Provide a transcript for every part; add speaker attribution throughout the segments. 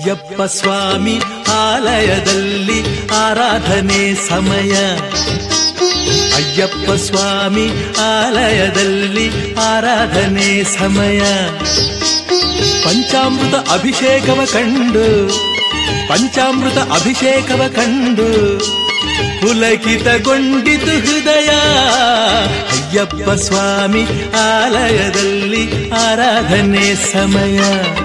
Speaker 1: ಅಯ್ಯಪ್ಪ ಸ್ವಾಮಿ ಆಲಯದಲ್ಲಿ ಆರಾಧನೆ ಸಮಯ ಅಯ್ಯಪ್ಪ ಸ್ವಾಮಿ ಆಲಯದಲ್ಲಿ ಆರಾಧನೆ ಸಮಯ ಪಂಚಾಮೃತ ಅಭಿಷೇಕವ ಕಂಡು ಪಂಚಾಮೃತ ಅಭಿಷೇಕವ ಕಂಡು ಪುಲಕಿತಗೊಂಡಿತು ಹೃದಯ ಅಯ್ಯಪ್ಪ ಸ್ವಾಮಿ ಆಲಯದಲ್ಲಿ ಆರಾಧನೆ ಸಮಯ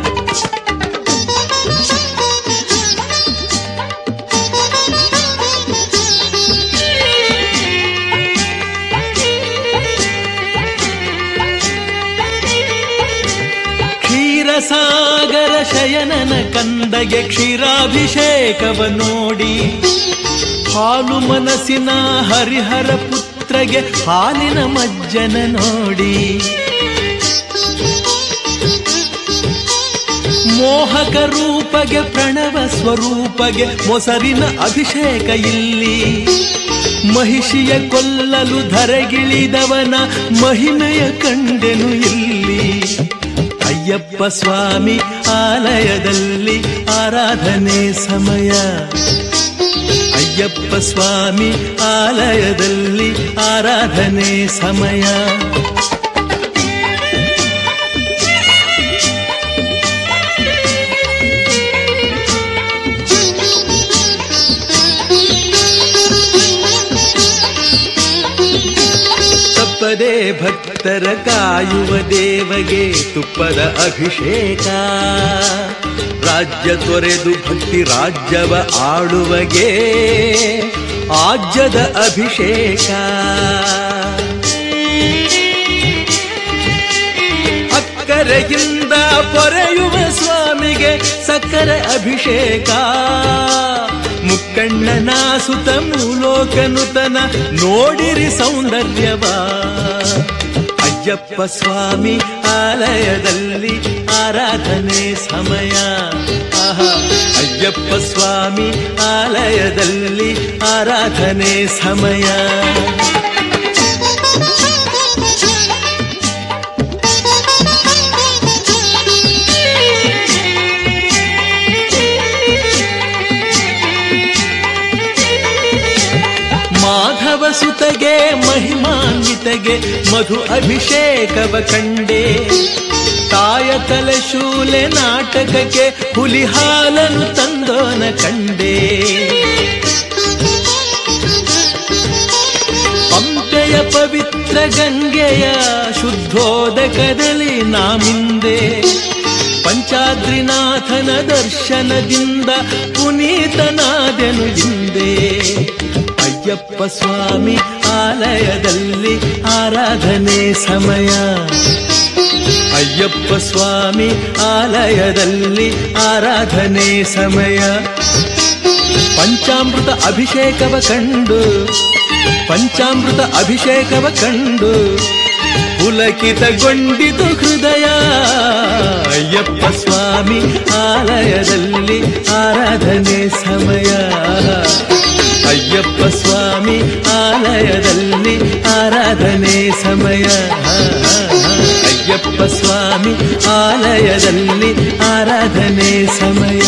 Speaker 1: ಕ್ಷೀರಸಾಗರ ಶಯನನ ಕಂದಗೆ ಕ್ಷೀರಾಭಿಷೇಕವ ನೋಡಿ ಹಾಲು ಮನಸ್ಸಿನ ಹರಿಹರ ಪುತ್ರಗೆ ಹಾಲಿನ ಮಜ್ಜನ ನೋಡಿ ಮೋಹಕ ರೂಪಗೆ ಪ್ರಣವ ಸ್ವರೂಪಗೆ ಮೊಸರಿನ ಅಭಿಷೇಕ ಇಲ್ಲಿ ಮಹಿಷಿಯ ಕೊಲ್ಲಲು ಧರೆಗಿಳಿದವನ ಮಹಿಮೆಯ ಕಂಡೆನು ಇಲ್ಲಿ ಅಯ್ಯಪ್ಪ ಸ್ವಾಮಿ ಆಲಯದಲ್ಲಿ ಆರಾಧನೆ ಸಮಯ ಅಯ್ಯಪ್ಪ ಸ್ವಾಮಿ ಆಲಯದಲ್ಲಿ ಆರಾಧನೆ ಸಮಯ ತಪ್ಪದೆ ಭಕ್ತರ ಕಾಯುವ ದೇವಗೆ ತುಪ್ಪದ ಅಭಿಷೇಕ ರಾಜ್ಯ ತೊರೆದು ಭಕ್ತಿ ರಾಜ್ಯವ ಆಳುವಗೆ ಆಜ್ಯದ ಅಭಿಷೇಕ ಅಕ್ಕರೆಯಿಂದ ಪೊರೆಯುವ ಸ್ವಾಮಿಗೆ ಸಕ್ಕರೆ ಅಭಿಷೇಕ ಮುಕ್ಕಣ್ಣನ ಸುತ ಮೂಲೋಕನುತನ ನೋಡಿರಿ ಸೌಂದರ್ಯವ ಅಯ್ಯಪ್ಪ ಸ್ವಾಮಿ ಆಲಯದಲ್ಲಿ ಆರಾಧನೆ ಸಮಯ ಆಹಾ ಅಯ್ಯಪ್ಪ ಸ್ವಾಮಿ ಆಲಯದಲ್ಲಿ ಆರಾಧನೆ ಸಮಯ ಮಾಧವ ಸುತಗೆ ಮಹಿಮಾನ್ವಿತಗೆ ಮಧು ಅಭಿಷೇಕವ ಕಂಡೆ ತಾಯ ತಲೆ ಶೂಲೆ ನಾಟಕಕ್ಕೆ ಹುಲಿ ಹಾಲನು ತಂದೋನ ಕಂಡೆ ಪಂಪೆಯ ಪವಿತ್ರ ಗಂಗೆಯ ಶುದ್ಧೋದಕದಲ್ಲಿ ನಾಮಿಂದೆ ಪಂಚಾದ್ರಿನಾಥನ ದರ್ಶನದಿಂದ ಪುನೀತನಾದೆನು ಹಿಂದೆ ಅಯ್ಯಪ್ಪ ಸ್ವಾಮಿ ಆಲಯದಲ್ಲಿ ಆರಾಧನೆ ಸಮಯ ಅಯ್ಯಪ್ಪ ಸ್ವಾಮಿ ಆಲಯದಲ್ಲಿ ಆರಾಧನೆ ಸಮಯ ಪಂಚಾಮೃತ ಅಭಿಷೇಕವ ಕಂಡು ಪಂಚಾಮೃತ ಅಭಿಷೇಕವ ಕಂಡು ಪುಲಕಿತಗೊಂಡಿತು ಹೃದಯ ಅಯ್ಯಪ್ಪ ಸ್ವಾಮಿ ಆಲಯದಲ್ಲಿ ಆರಾಧನೆ ಸಮಯ ಅಯ್ಯಪ್ಪ ಸ್ವಾಮಿ ಆಲಯದಲ್ಲಿ ಆರಾಧನೆ ಸಮಯ ಅಯ್ಯಪ್ಪ ಸ್ವಾಮಿ ಆಲಯದಲ್ಲಿ ಆರಾಧನೆ ಸಮಯ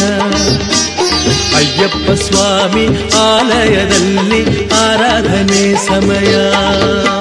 Speaker 1: ಅಯ್ಯಪ್ಪ ಸ್ವಾಮಿ ಆಲಯದಲ್ಲಿ ಆರಾಧನೆ ಸಮಯ